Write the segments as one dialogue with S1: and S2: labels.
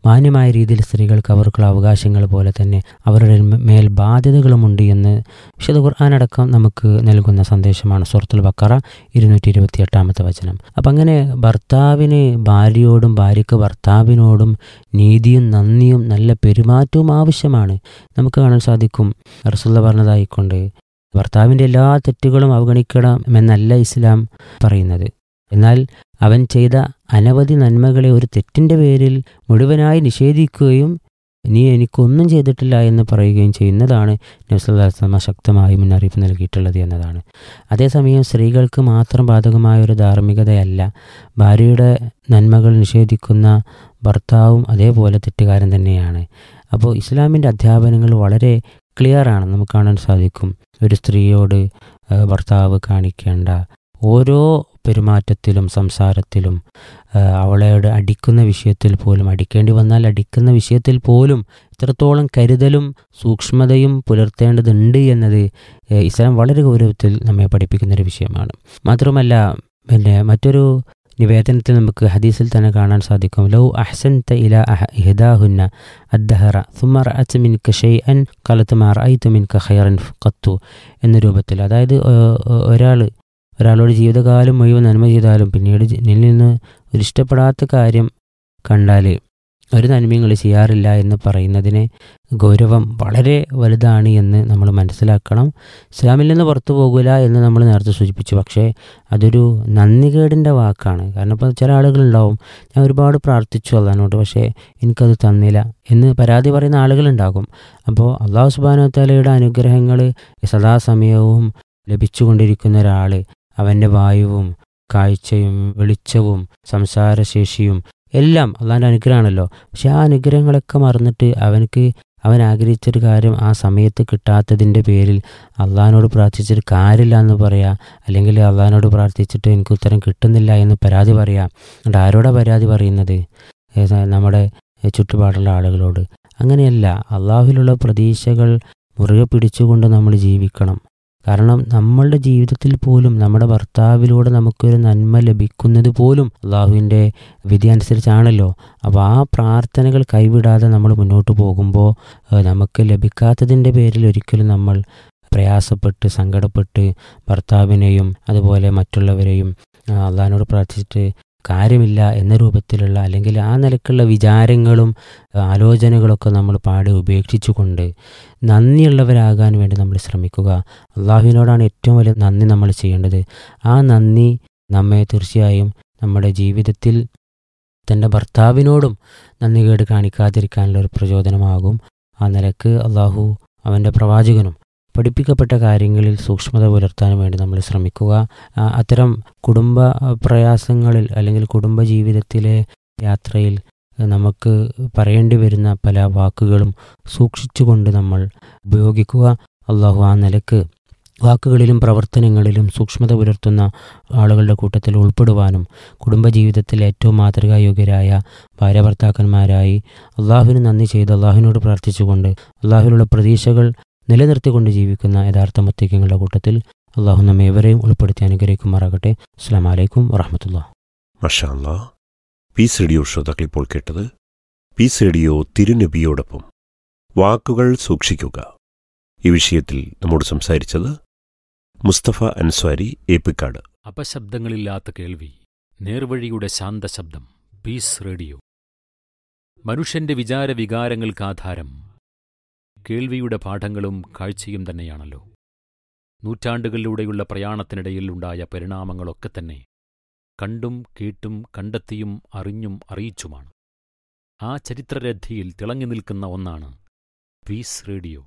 S1: മാന്യമായ രീതിയിൽ സ്ത്രീകൾക്ക് അവർക്കുള്ള അവകാശങ്ങൾ പോലെ തന്നെ അവരുടെ മേൽ ബാധ്യതകളുമുണ്ട് എന്ന് വിശുദ്ധ ഖുർആാനടക്കം നമുക്ക് നൽകുന്ന സന്ദേശമാണ് സുഹൃത്തുൽ ബക്കറ ഇരുന്നൂറ്റി ഇരുപത്തി എട്ടാമത്തെ വചനം അപ്പം അങ്ങനെ ഭർത്താവിന് ഭാര്യയോടും ഭാര്യയ്ക്ക് ഭർത്താവിനോടും നീതിയും നന്ദിയും നല്ല പെരുമാറ്റവും ആവശ്യമാണ് നമുക്ക് കാണാൻ സാധിക്കും റസുല്ല പറഞ്ഞതായിക്കൊണ്ട് ഭർത്താവിൻ്റെ എല്ലാ തെറ്റുകളും അവഗണിക്കണം എന്നല്ല ഇസ്ലാം പറയുന്നത് എന്നാൽ അവൻ ചെയ്ത അനവധി നന്മകളെ ഒരു തെറ്റിൻ്റെ പേരിൽ മുഴുവനായി നിഷേധിക്കുകയും നീ എനിക്കൊന്നും ചെയ്തിട്ടില്ല എന്ന് പറയുകയും ചെയ്യുന്നതാണ് നബ്സല്ലാസ്ലമ ശക്തമായി മുന്നറിയിപ്പ് നൽകിയിട്ടുള്ളത് എന്നതാണ് അതേസമയം സ്ത്രീകൾക്ക് മാത്രം ബാധകമായ ഒരു ധാർമ്മികതയല്ല ഭാര്യയുടെ നന്മകൾ നിഷേധിക്കുന്ന ഭർത്താവും അതേപോലെ തെറ്റുകാരൻ തന്നെയാണ് അപ്പോൾ ഇസ്ലാമിൻ്റെ അധ്യാപനങ്ങൾ വളരെ ക്ലിയറാണ് നമുക്ക് കാണാൻ സാധിക്കും ഒരു സ്ത്രീയോട് ഭർത്താവ് കാണിക്കേണ്ട ഓരോ പെരുമാറ്റത്തിലും സംസാരത്തിലും അവളോട് അടിക്കുന്ന വിഷയത്തിൽ പോലും അടിക്കേണ്ടി വന്നാൽ അടിക്കുന്ന വിഷയത്തിൽ പോലും ഇത്രത്തോളം കരുതലും സൂക്ഷ്മതയും പുലർത്തേണ്ടതുണ്ട് എന്നത് ഇസ്ലാം വളരെ ഗൗരവത്തിൽ നമ്മെ പഠിപ്പിക്കുന്നൊരു വിഷയമാണ് മാത്രമല്ല പിന്നെ മറ്റൊരു നിവേദനത്തിൽ നമുക്ക് ഹദീസിൽ തന്നെ കാണാൻ സാധിക്കും ലൗ അഹ്സൻ ത ഇല ഇഹദാഹുന്ന അദ്ദഹറ സുമർ അച്ച് മിൻ ഷെയ് അൻ കാലത്ത് മാർ ഐ തുമിൻ ഖൈറൻ കത്തു എന്ന രൂപത്തിൽ അതായത് ഒരാൾ ഒരാളോട് ജീവിതകാലം മുഴുവൻ നന്മ ചെയ്താലും പിന്നീട് നിന്നിൽ നിന്ന് ഒരു ഇഷ്ടപ്പെടാത്ത കാര്യം കണ്ടാൽ ഒരു നന്മയും ചെയ്യാറില്ല എന്ന് പറയുന്നതിന് ഗൗരവം വളരെ വലുതാണ് എന്ന് നമ്മൾ മനസ്സിലാക്കണം ഇസ്ലാമിൽ നിന്ന് പുറത്തു പോകില്ല എന്ന് നമ്മൾ നേരത്തെ സൂചിപ്പിച്ചു പക്ഷേ അതൊരു നന്ദികേടിൻ്റെ വാക്കാണ് കാരണം ഇപ്പോൾ ചില ആളുകളുണ്ടാവും ഞാൻ ഒരുപാട് പ്രാർത്ഥിച്ചു അള്ളഹാനോട് പക്ഷേ എനിക്കത് തന്നില്ല എന്ന് പരാതി പറയുന്ന ആളുകളുണ്ടാകും അപ്പോൾ അള്ളാഹു സുബാനോത്താലയുടെ അനുഗ്രഹങ്ങൾ സദാസമയവും ലഭിച്ചുകൊണ്ടിരിക്കുന്ന ഒരാൾ അവൻ്റെ വായുവും കാഴ്ചയും വെളിച്ചവും സംസാരശേഷിയും എല്ലാം അള്ളാൻ്റെ അനുഗ്രഹമാണല്ലോ പക്ഷെ ആ അനുഗ്രഹങ്ങളൊക്കെ മറന്നിട്ട് അവനക്ക് അവൻ ആഗ്രഹിച്ചൊരു കാര്യം ആ സമയത്ത് കിട്ടാത്തതിൻ്റെ പേരിൽ അള്ളഹാനോട് പ്രാർത്ഥിച്ചിട്ട് കാര്യമില്ല എന്ന് പറയാം അല്ലെങ്കിൽ അള്ളഹാനോട് പ്രാർത്ഥിച്ചിട്ട് എനിക്ക് ഉത്തരം കിട്ടുന്നില്ല എന്ന് പരാതി പറയാം എന്നിട്ട് ആരോടാ പരാതി പറയുന്നത് നമ്മുടെ ചുറ്റുപാടുള്ള ആളുകളോട് അങ്ങനെയല്ല അള്ളാഹുവിലുള്ള പ്രതീക്ഷകൾ മുറുകെ പിടിച്ചുകൊണ്ട് നമ്മൾ ജീവിക്കണം കാരണം നമ്മളുടെ ജീവിതത്തിൽ പോലും നമ്മുടെ ഭർത്താവിലൂടെ നമുക്കൊരു നന്മ ലഭിക്കുന്നത് പോലും അള്ളാഹുവിൻ്റെ വിധി അനുസരിച്ചാണല്ലോ അപ്പോൾ ആ പ്രാർത്ഥനകൾ കൈവിടാതെ നമ്മൾ മുന്നോട്ട് പോകുമ്പോൾ നമുക്ക് ലഭിക്കാത്തതിൻ്റെ പേരിൽ ഒരിക്കലും നമ്മൾ പ്രയാസപ്പെട്ട് സങ്കടപ്പെട്ട് ഭർത്താവിനെയും അതുപോലെ മറ്റുള്ളവരെയും അള്ളാഹിനോട് പ്രാർത്ഥിച്ചിട്ട് കാര്യമില്ല എന്ന രൂപത്തിലുള്ള അല്ലെങ്കിൽ ആ നിലക്കുള്ള വിചാരങ്ങളും ആലോചനകളൊക്കെ നമ്മൾ പാടെ ഉപേക്ഷിച്ചുകൊണ്ട് നന്ദിയുള്ളവരാകാൻ വേണ്ടി നമ്മൾ ശ്രമിക്കുക അള്ളാഹുവിനോടാണ് ഏറ്റവും വലിയ നന്ദി നമ്മൾ ചെയ്യേണ്ടത് ആ നന്ദി നമ്മെ തീർച്ചയായും നമ്മുടെ ജീവിതത്തിൽ തൻ്റെ ഭർത്താവിനോടും നന്ദി കേട് കാണിക്കാതിരിക്കാനുള്ള ഒരു പ്രചോദനമാകും ആ നിലക്ക് അള്ളാഹു അവൻ്റെ പ്രവാചകനും പഠിപ്പിക്കപ്പെട്ട കാര്യങ്ങളിൽ സൂക്ഷ്മത പുലർത്താൻ വേണ്ടി നമ്മൾ ശ്രമിക്കുക അത്തരം കുടുംബ പ്രയാസങ്ങളിൽ അല്ലെങ്കിൽ കുടുംബ ജീവിതത്തിലെ യാത്രയിൽ നമുക്ക് പറയേണ്ടി വരുന്ന പല വാക്കുകളും സൂക്ഷിച്ചുകൊണ്ട് നമ്മൾ ഉപയോഗിക്കുക അള്ളാഹു ആ നിലക്ക് വാക്കുകളിലും പ്രവർത്തനങ്ങളിലും സൂക്ഷ്മത പുലർത്തുന്ന ആളുകളുടെ കൂട്ടത്തിൽ ഉൾപ്പെടുവാനും കുടുംബജീവിതത്തിൽ ഏറ്റവും മാതൃകായോഗ്യരായ ഭാര്യ ഭർത്താക്കന്മാരായി അള്ളാഹുവിന് നന്ദി ചെയ്ത് അള്ളാഹുവിനോട് പ്രാർത്ഥിച്ചുകൊണ്ട് അള്ളാഹുവിനുള്ള പ്രതീക്ഷകൾ നിലനിർത്തിക്കൊണ്ട് ജീവിക്കുന്ന യഥാർത്ഥ മുത്തേക്കങ്ങളുടെ കൂട്ടത്തിൽ അള്ളാഹു നമ്മെ ഏവരെയും ഉൾപ്പെടുത്തി അനുഗ്രഹിക്കുമാറാകട്ടെ അസ്സാം വലൈക്കും വറഹമത്തുള്ള
S2: മഷാല്ല പീസ് റേഡിയോ ശ്രോതാക്കൾ ഇപ്പോൾ കേട്ടത് പീസ് റേഡിയോ തിരുനബിയോടൊപ്പം വാക്കുകൾ സൂക്ഷിക്കുക ഈ വിഷയത്തിൽ നമ്മോട് സംസാരിച്ചത് മുസ്തഫ അൻസ്വാരി ഏപ്പിക്കാട്
S3: അപശബ്ദങ്ങളില്ലാത്ത കേൾവി നേർവഴിയുടെ ശാന്തശബ്ദം പീസ് റേഡിയോ മനുഷ്യന്റെ വിചാര വികാരങ്ങൾക്ക് ആധാരം കേൾവിയുടെ പാഠങ്ങളും കാഴ്ചയും തന്നെയാണല്ലോ നൂറ്റാണ്ടുകളിലൂടെയുള്ള പ്രയാണത്തിനിടയിൽ ഉണ്ടായ പരിണാമങ്ങളൊക്കെ തന്നെ കണ്ടും കേട്ടും കണ്ടെത്തിയും അറിഞ്ഞും അറിയിച്ചുമാണ് ആ ചരിത്രരഥിയിൽ തിളങ്ങി നിൽക്കുന്ന ഒന്നാണ് പീസ് റേഡിയോ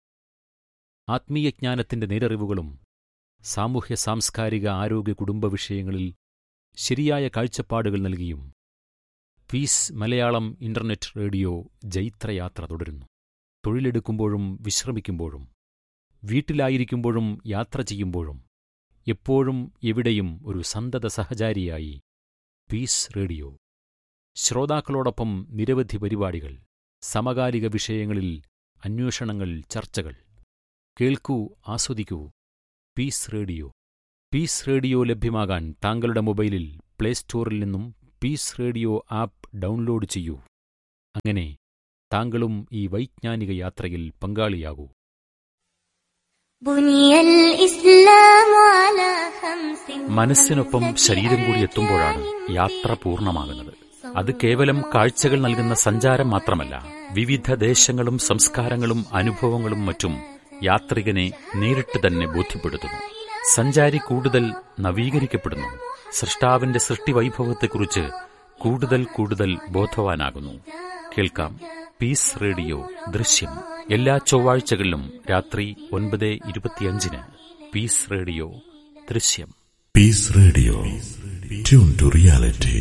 S3: ആത്മീയജ്ഞാനത്തിന്റെ നേരറിവുകളും സാമൂഹ്യ സാംസ്കാരിക ആരോഗ്യ കുടുംബ വിഷയങ്ങളിൽ ശരിയായ കാഴ്ചപ്പാടുകൾ നൽകിയും പീസ് മലയാളം ഇന്റർനെറ്റ് റേഡിയോ ജൈത്രയാത്ര തുടരുന്നു തൊഴിലെടുക്കുമ്പോഴും വിശ്രമിക്കുമ്പോഴും വീട്ടിലായിരിക്കുമ്പോഴും യാത്ര ചെയ്യുമ്പോഴും എപ്പോഴും എവിടെയും ഒരു സന്തത സഹചാരിയായി പീസ് റേഡിയോ ശ്രോതാക്കളോടൊപ്പം നിരവധി പരിപാടികൾ സമകാലിക വിഷയങ്ങളിൽ അന്വേഷണങ്ങൾ ചർച്ചകൾ കേൾക്കൂ ആസ്വദിക്കൂ പീസ് റേഡിയോ പീസ് റേഡിയോ ലഭ്യമാകാൻ താങ്കളുടെ മൊബൈലിൽ പ്ലേ സ്റ്റോറിൽ നിന്നും പീസ് റേഡിയോ ആപ്പ് ഡൗൺലോഡ് ചെയ്യൂ അങ്ങനെ താങ്കളും ഈ വൈജ്ഞാനിക യാത്രയിൽ പങ്കാളിയാകൂ
S4: بني الإسلام على خمس
S3: മനസ്സിനൊപ്പം ശരീരം കൂടി എത്തുമ്പോഴാണ് യാത്ര പൂർണ്ണമാകുന്നത് അത് കേവലം കാഴ്ചകൾ നൽകുന്ന സഞ്ചാരം മാത്രമല്ല വിവിധ ദേശങ്ങളും സംസ്കാരങ്ങളും അനുഭവങ്ങളും മറ്റും യാത്രികനെ നേരിട്ട് തന്നെ ബോധ്യപ്പെടുത്തുന്നു സഞ്ചാരി കൂടുതൽ നവീകരിക്കപ്പെടുന്നു സൃഷ്ടാവിന്റെ സൃഷ്ടിവൈഭവത്തെക്കുറിച്ച് കൂടുതൽ കൂടുതൽ ബോധവാനാകുന്നു കേൾക്കാം പീസ് റേഡിയോ ദൃശ്യം എല്ലാ ചൊവ്വാഴ്ചകളിലും രാത്രി ഒൻപത് ഇരുപത്തിയഞ്ചിന് പീസ് റേഡിയോ ദൃശ്യം
S5: Peace Radio. Tune to reality.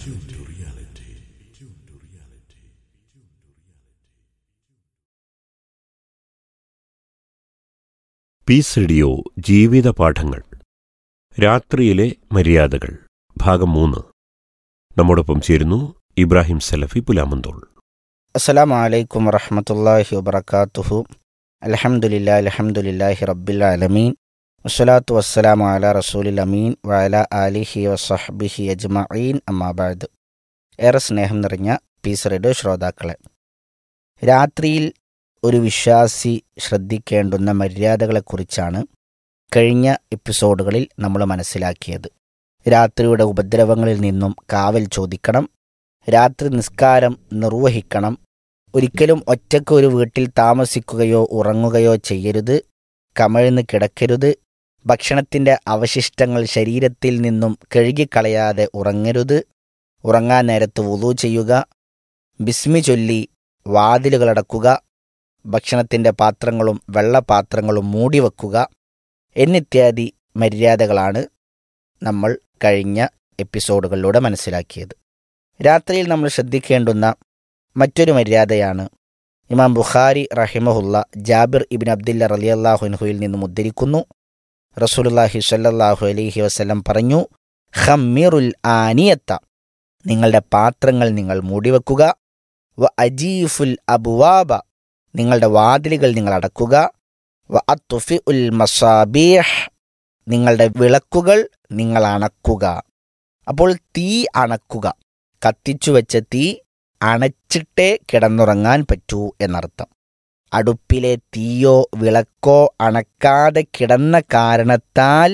S2: Peace radio ജീവിത പാഠങ്ങൾ രാത്രിയിലെ മര്യാദകൾ ഭാഗം മൂന്ന് നമ്മോടൊപ്പം ചേരുന്നു ഇബ്രാഹിം സലഫി പുലാമന്തോൾ
S6: അസ്സലാമു അലൈക്കും വറഹ്മത്തുള്ളാഹി വബറകാതുഹു അൽഹംദുലില്ലാ അൽഹംദുലില്ലാഹി റബ്ബിൽ ആലമീൻ വസ്സലാത്തു വസ്സലാമു അലാ റസൂലിൽ അമീൻ വഅല ആലിഹി വസഹ്ബിഹി അജ്മഈൻ അമ്മാ ബഅദ് ഏറെ സ്നേഹം നിറഞ്ഞ പീസ് റേഡിയോ ശ്രോതാക്കളെ രാത്രിയിൽ ഒരു വിശ്വാസി ശ്രദ്ധിക്കേണ്ടുന്ന മര്യാദകളെക്കുറിച്ചാണ് കഴിഞ്ഞ എപ്പിസോഡുകളിൽ നമ്മൾ മനസ്സിലാക്കിയത് രാത്രിയുടെ ഉപദ്രവങ്ങളിൽ നിന്നും കാവൽ ചോദിക്കണം രാത്രി നിസ്കാരം നിർവഹിക്കണം ഒരിക്കലും ഒറ്റയ്ക്ക് ഒരു വീട്ടിൽ താമസിക്കുകയോ ഉറങ്ങുകയോ ചെയ്യരുത് കമഴ്ന്ന് കിടക്കരുത് ഭക്ഷണത്തിൻ്റെ അവശിഷ്ടങ്ങൾ ശരീരത്തിൽ നിന്നും കഴുകിക്കളയാതെ ഉറങ്ങരുത് ഉറങ്ങാൻ നേരത്ത് വുളു ചെയ്യുക ബിസ്മി ചൊല്ലി വാതിലുകളടക്കുക ഭക്ഷണത്തിൻ്റെ പാത്രങ്ങളും വെള്ളപാത്രങ്ങളും മൂടിവെക്കുക എന്നിത്യാദി മര്യാദകളാണ് നമ്മൾ കഴിഞ്ഞ എപ്പിസോഡുകളിലൂടെ മനസ്സിലാക്കിയത് രാത്രിയിൽ നമ്മൾ ശ്രദ്ധിക്കേണ്ടുന്ന മറ്റൊരു മര്യാദയാണ് ഇമാം ബുഖാരി റഹിമഹുല്ല ജാബിർ ഇബിൻ അബ്ദുല്ല റലിയല്ലാഹുൻഹുയിൽ നിന്നും ഉദ്ധരിക്കുന്നു റസൂലുല്ലാഹി സ്വല്ലല്ലാഹു അലൈഹി വസല്ലം പറഞ്ഞു ഖമ്മിറുൽ ആനിയത്ത നിങ്ങളുടെ പാത്രങ്ങൾ നിങ്ങൾ മൂടിവെക്കുക വ അജീഫുൽ അബുവാബ നിങ്ങളുടെ വാതിലുകൾ നിങ്ങൾ അടക്കുക വ അത്തുഫി ഉൽ മസാബീഹ് നിങ്ങളുടെ വിളക്കുകൾ നിങ്ങൾ അണക്കുക അപ്പോൾ തീ അണക്കുക കത്തിച്ചു വെച്ച തീ അണച്ചിട്ടേ കിടന്നുറങ്ങാൻ പറ്റൂ എന്നർത്ഥം അടുപ്പിലെ തീയോ വിളക്കോ അണക്കാതെ കിടന്ന കാരണത്താൽ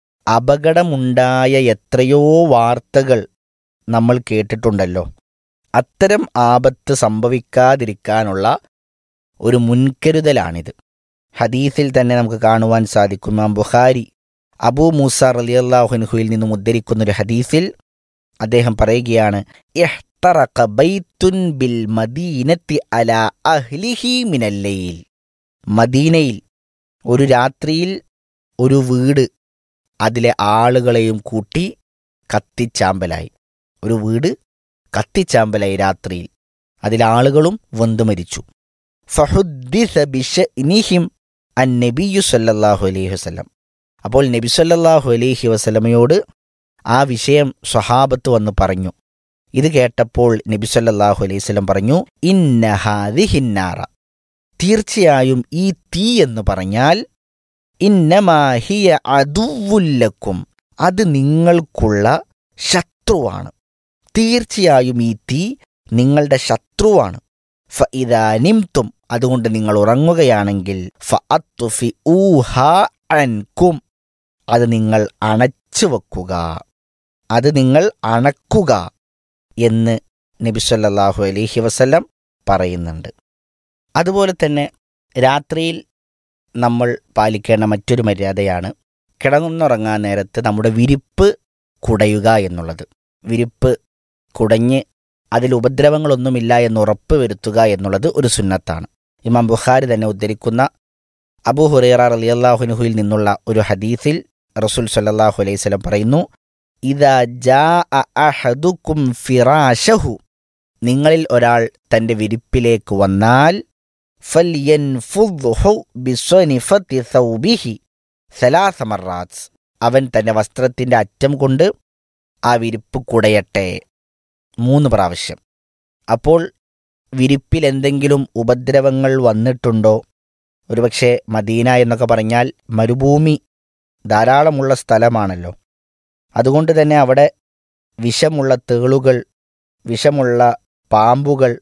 S6: അപകടമുണ്ടായ എത്രയോ വാർത്തകൾ നമ്മൾ കേട്ടിട്ടുണ്ടല്ലോ അത്തരം ആപത്ത് സംഭവിക്കാതിരിക്കാനുള്ള ഒരു മുൻകരുതലാണിത് ഹദീസിൽ തന്നെ നമുക്ക് കാണുവാൻ സാധിക്കും ഇമാം ബുഖാരി അബൂ മൂസ റലിയല്ലാഹുൻഹുയിൽ നിന്നും ഉദ്ധരിക്കുന്ന ഒരു ഹദീസിൽ അദ്ദേഹം പറയുകയാണ് ഇഹ്തറഖ ബൈത്തുൻ ബിൽ മദീനത്തി അലാ അഹ്ലിഹി മിനല്ലയിൽ മദീനയിൽ ഒരു രാത്രിയിൽ ഒരു വീട് അതിലെ ആളുകളെയും കൂട്ടി കത്തിച്ചാമ്പലായി ഒരു വീട് കത്തിച്ചാമ്പലായി രാത്രിയിൽ അതിലെ ആളുകളും വെന്തു മരിച്ചു ഫഹുദ്ദിസ ബിശഇനിഹിം അൻ നബിയു സല്ലല്ലാഹു അലൈഹി വസല്ലം അപ്പോൾ നബി സല്ലല്ലാഹു അലൈഹി വസല്ലമയോട് ആ വിഷയം സ്വഹാബത്ത് വന്ന് പറഞ്ഞു ഇത് കേട്ടപ്പോൾ നബി സല്ലല്ലാഹു അലൈഹി വസല്ലം പറഞ്ഞു ഇന്നഹാദിഹിന്നാറ തീർച്ചയായും ഈ തീ എന്ന് പറഞ്ഞാൽ ഇന്നമാഹിയ അതുവുല്ലക്കും അത് നിങ്ങൾക്കുള്ള ശത്രുവാണ് തീർച്ചയായും ഈ തീ നിങ്ങളുടെ ശത്രുവാണ് ഫ ഇതാനിംതും അതുകൊണ്ട് നിങ്ങൾ ഉറങ്ങുകയാണെങ്കിൽ ഫ അത്തുഫി ഊഹ അൻകും അത് നിങ്ങൾ അണച്ചു വെക്കുക അത് നിങ്ങൾ അണക്കുക എന്ന് നബി സല്ലല്ലാഹു അലൈഹി വസല്ലം പറയുന്നുണ്ട് അതുപോലെ തന്നെ രാത്രിയിൽ നമ്മൾ പാലിക്കേണ്ട മറ്റൊരു മര്യാദയാണ് കിടന്നുറങ്ങാൻ നേരത്ത് നമ്മുടെ വിരിപ്പ് കുടയുക എന്നുള്ളത് വിരിപ്പ് കുടഞ്ഞ് അതിൽ ഉപദ്രവങ്ങളൊന്നുമില്ല എന്ന് ഉറപ്പ് വരുത്തുക എന്നുള്ളത് ഒരു സുന്നത്താണ് ഇമാം ബുഖാരി തന്നെ ഉദ്ധരിക്കുന്ന അബൂ ഹുറൈറ റളിയല്ലാഹുനുഹുയിൽ നിന്നുള്ള ഒരു ഹദീസിൽ റസൂൽ സല്ലല്ലാഹു അലൈഹി വസല്ലം പറയുന്നു ഇദാ ജാ അഹദുക്കും ഫിറാശഹു നിങ്ങളിൽ ഒരാൾ തൻ്റെ വിരിപ്പിലേക്ക് വന്നാൽ ഫൽയൻഫുദ്ഹു ബിസ്വനിഫത്തി സൗബിഹി സലാസ മറാത്ത് അവൻ തൻ്റെ വസ്ത്രത്തിൻ്റെ അറ്റം കൊണ്ട് ആ വിരിപ്പ് കുടയട്ടെ മൂന്ന് പ്രാവശ്യം അപ്പോൾ വിരിപ്പിൽ എന്തെങ്കിലും ഉപദ്രവങ്ങൾ വന്നിട്ടുണ്ടോ ഒരുപക്ഷെ മദീന എന്നൊക്കെ പറഞ്ഞാൽ മരുഭൂമി ധാരാളമുള്ള സ്ഥലമാണല്ലോ അതുകൊണ്ട് തന്നെ അവിടെ വിഷമുള്ള തേളുകൾ വിഷമുള്ള പാമ്പുകൾ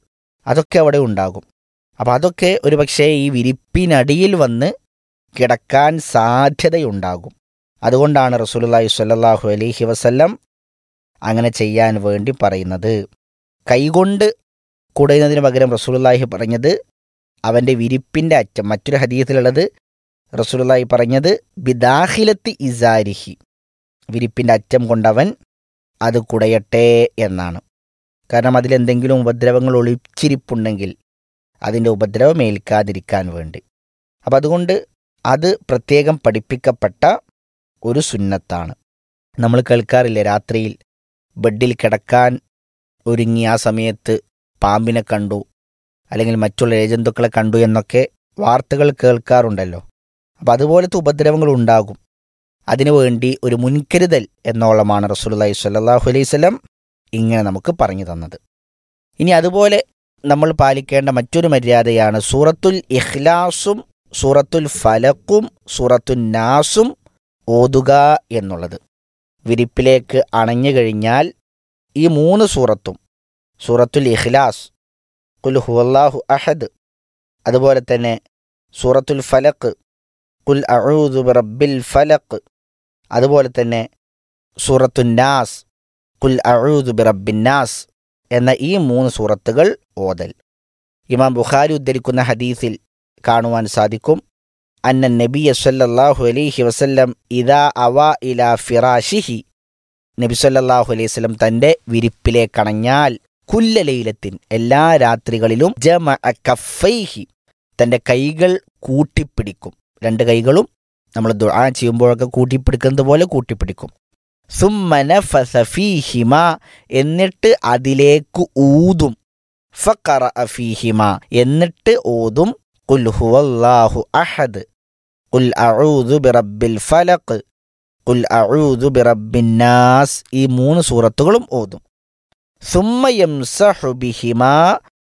S6: അതൊക്കെ അവിടെ ഉണ്ടാകും അപ്പം അതൊക്കെ ഒരു പക്ഷേ ഈ വിരിപ്പിനടിയിൽ വന്ന് കിടക്കാൻ സാധ്യതയുണ്ടാകും അതുകൊണ്ടാണ് റസൂലുള്ളാഹി സ്വല്ലല്ലാഹു അലൈഹി വസല്ലം അങ്ങനെ ചെയ്യാൻ വേണ്ടി പറയുന്നത് കൈകൊണ്ട് കുടയുന്നതിന് പകരം റസൂലുള്ളാഹി പറഞ്ഞത് അവൻ്റെ വിരിപ്പിൻ്റെ അറ്റം മറ്റൊരു ഹദീസിലുള്ളത് റസൂലുള്ളാഹി പറഞ്ഞത് ബിദാഹിലത്തി ഇസാരിഹി വിരിപ്പിൻ്റെ അറ്റം കൊണ്ടവൻ അത് കുടയട്ടെ എന്നാണ് കാരണം അതിലെന്തെങ്കിലും ഉപദ്രവങ്ങൾ ഒളിച്ചിരിപ്പുണ്ടെങ്കിൽ അതിൻ്റെ ഉപദ്രവം ഏൽക്കാതിരിക്കാൻ വേണ്ടി അപ്പം അതുകൊണ്ട് അത് പ്രത്യേകം പഠിപ്പിക്കപ്പെട്ട ഒരു സുന്നത്താണ് നമ്മൾ കേൾക്കാറില്ലേ രാത്രിയിൽ ബെഡിൽ കിടക്കാൻ ഒരുങ്ങി ആ സമയത്ത് പാമ്പിനെ കണ്ടു അല്ലെങ്കിൽ മറ്റുള്ള ഏജന്തുക്കളെ കണ്ടു എന്നൊക്കെ വാർത്തകൾ കേൾക്കാറുണ്ടല്ലോ അപ്പം അതുപോലത്തെ ഉപദ്രവങ്ങൾ ഉണ്ടാകും അതിനുവേണ്ടി ഒരു മുൻകരുതൽ എന്നോളമാണ് റസൂലുള്ളാഹി സ്വല്ലല്ലാഹു അലൈഹി വസല്ലം ഇങ്ങനെ നമുക്ക് പറഞ്ഞു തന്നത് ഇനി അതുപോലെ നമ്മൾ പാലിക്കേണ്ട മറ്റൊരു മര്യാദയാണ് സൂറത്തുൽ ഇഖ്ലാസും സൂറത്തുൽ ഫലക്കും സൂറത്തുൽ നാസും ഓതുക എന്നുള്ളത് വിരിപ്പിലേക്ക് അണഞ്ഞു കഴിഞ്ഞാൽ ഈ മൂന്ന് സൂറത്തും സൂറത്തുൽ ഇഖ്ലാസ് കുൽ ഹുവല്ലാഹു അഹദ് അതുപോലെ തന്നെ സൂറത്തുൽ ഫലക്ക് കുൽ അഊദു ബിറബ്ബിൽ ഫലക്ക് അതുപോലെ തന്നെ സൂറത്തുൻ നാസ് കുൽ അഊദു ബിറബ്ബിൻ നാസ് എന്ന ഈ മൂന്ന് സൂറത്തുകൾ ഓതൽ ഇമാം ബുഖാരി ഉദ്ധരിക്കുന്ന ഹദീസിൽ കാണുവാൻ സാധിക്കും അന്ന നബിയ സല്ലല്ലാഹു അലൈഹി വസല്ലം ഇദാ അവ ഇലാ ഫിറാഷിഹി നബി സല്ലല്ലാഹു അലൈഹി വസല്ലം തൻ്റെ വിരിപ്പിലേക്കണഞ്ഞാൽ കുല്ല ലൈലത്തിൻ എല്ലാ രാത്രികളിലും ജമ കഫൈഹി തൻ്റെ കൈകൾ കൂട്ടിപ്പിടിക്കും രണ്ട് കൈകളും നമ്മൾ ദുആ ചെയ്യുമ്പോഴൊക്കെ കൂട്ടിപ്പിടിക്കുന്നത് പോലെ കൂട്ടിപ്പിടിക്കും സുമ്മന ഫസഫീഹിമ എന്നിട്ട് അതിലേക്ക് ഊതും ഫക്കറ അഫീഹിമ എന്നിട്ട് ഓതും കുൽ ഹുവല്ലാഹു അഹദ് കുൽ അഊദു ബിറബ്ബിൽ ഫലഖ് കുൽ അഊദു ബിറബ്ബിൻ നാസ് ഈ മൂന്ന് സൂറത്തുകളും ഓതും സുമ്മ യംസഹു ബിഹിമാ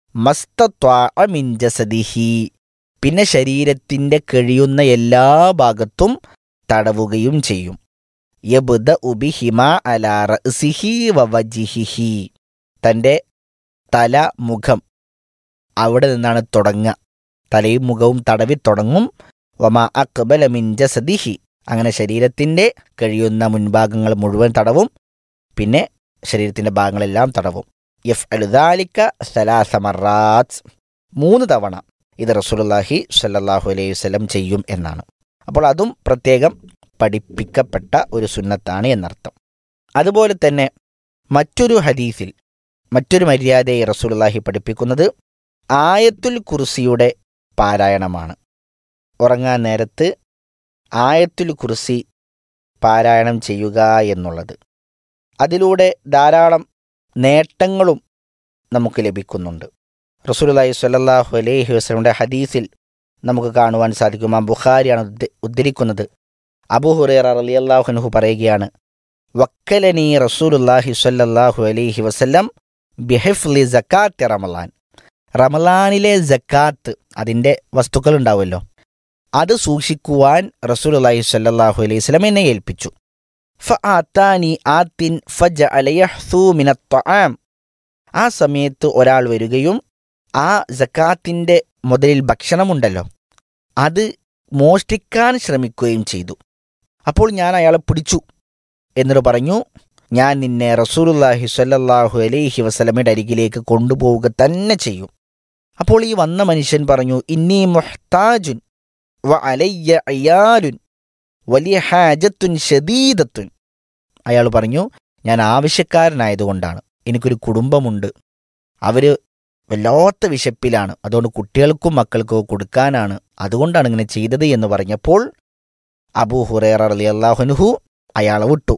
S6: മസ്തത്വാഅ മിൻ ജസദിഹി പിന്നെ ശരീരത്തിൻ്റെ കഴിയുന്ന എല്ലാ ഭാഗത്തും തടവുകയും ചെയ്യും യബുദ ഉബിഹിമ അലാ റഅ്സിഹി വവജിഹിഹി തൻ്റെ തല മുഖം അവിടെ നിന്നാണ് തുടങ്ങുക തലയും മുഖവും തടവി തുടങ്ങും വമ അക്ബല മിൻ ജസദിഹി അങ്ങനെ ശരീരത്തിൻ്റെ കഴിയുന്ന മുൻഭാഗങ്ങൾ മുഴുവൻ തടവും പിന്നെ ശരീരത്തിൻ്റെ ഭാഗങ്ങളെല്ലാം തടവും യഫ് അലുദാലിക്ക സലാസമറാത്ത് മൂന്ന് തവണ ഇത് റസൂലുള്ളാഹി സ്വല്ലല്ലാഹു അലൈഹി വസല്ലം ചെയ്യും എന്നാണ് അപ്പോൾ അതും പ്രത്യേകം പഠിപ്പിക്കപ്പെട്ട ഒരു സുന്നത്താണ് എന്നർത്ഥം അതുപോലെ തന്നെ മറ്റൊരു ഹദീസിൽ മറ്റൊരു മര്യാദയെ റസൂലുള്ളാഹി പഠിപ്പിക്കുന്നത് ആയത്തുൽ കുർസിയുടെ പാരായണമാണ് ഉറങ്ങാൻ നേരത്ത് ആയത്തുൽ കുർസി പാരായണം ചെയ്യുക എന്നുള്ളത് അതിലൂടെ ധാരാളം നേട്ടങ്ങളും നമുക്ക് ലഭിക്കുന്നുണ്ട് റസൂലുള്ളാഹി സ്വല്ലല്ലാഹു അലൈഹി വസല്ലമയുടെ ഹദീസിൽ നമുക്ക് കാണുവാൻ സാധിക്കും ആ ബുഖാരിയാണ് ഉദ്ധ- ഉദ്ധരിക്കുന്നത് അബൂ ഹുറൈറ റളിയല്ലാഹു അൻഹു പറയുകയാണ് വക്കലനി റസൂലുള്ളാഹി സ്വല്ലല്ലാഹു അലൈഹി വസല്ലം ബിഹിഫ്ലി സക്കാത്ത് റമലാൻ റമലാനിലെ സക്കാത്ത് അതിൻ്റെ വസ്തുക്കൾ ഉണ്ടാവുമല്ലോ അത് സൂക്ഷിക്കുവാൻ റസൂലുള്ളാഹി സ്വല്ലല്ലാഹു അലൈഹി വസല്ലം എന്നെ ഏൽപ്പിച്ചു ഫആത്താനി ആത്തിൻ ഫജഅല യഹ്സൂ മിനത്ത് ത്വആം ആ സമയത്ത് ഒരാൾ വരികയും ആ സക്കാത്തിൻ്റെ മുതലിൽ ഭക്ഷണമുണ്ടല്ലോ അത് മോഷ്ടിക്കാൻ ശ്രമിക്കുകയും ചെയ്തു അപ്പോൾ ഞാൻ അയാളെ പിടിച്ചു എന്നിട്ട് പറഞ്ഞു ഞാൻ നിന്നെ റസൂലുള്ളാഹി സ്വല്ലല്ലാഹു അലൈഹി വസല്ലമയുടെ അരികിലേക്ക് കൊണ്ടുപോവുക തന്നെ ചെയ്യും അപ്പോൾ ഈ വന്ന മനുഷ്യൻ പറഞ്ഞു ഇന്നി മുഹ്താജുൻ വ അലയ്യ അയാലുൻ വലിയ ഹാജത്തുൻ ഷദീദത്തുൻ അയാൾ പറഞ്ഞു ഞാൻ ആവശ്യക്കാരനായതുകൊണ്ടാണ് എനിക്കൊരു കുടുംബമുണ്ട് അവർ വല്ലാത്ത വിശപ്പിലാണ് അതുകൊണ്ട് കുട്ടികൾക്കും മക്കൾക്കും കൊടുക്കാനാണ് അതുകൊണ്ടാണ് ഇങ്ങനെ ചെയ്തത് എന്ന് പറഞ്ഞപ്പോൾ അബൂ ഹുറേറ അലി അള്ളാഹുനുഹു അയാളെ വിട്ടു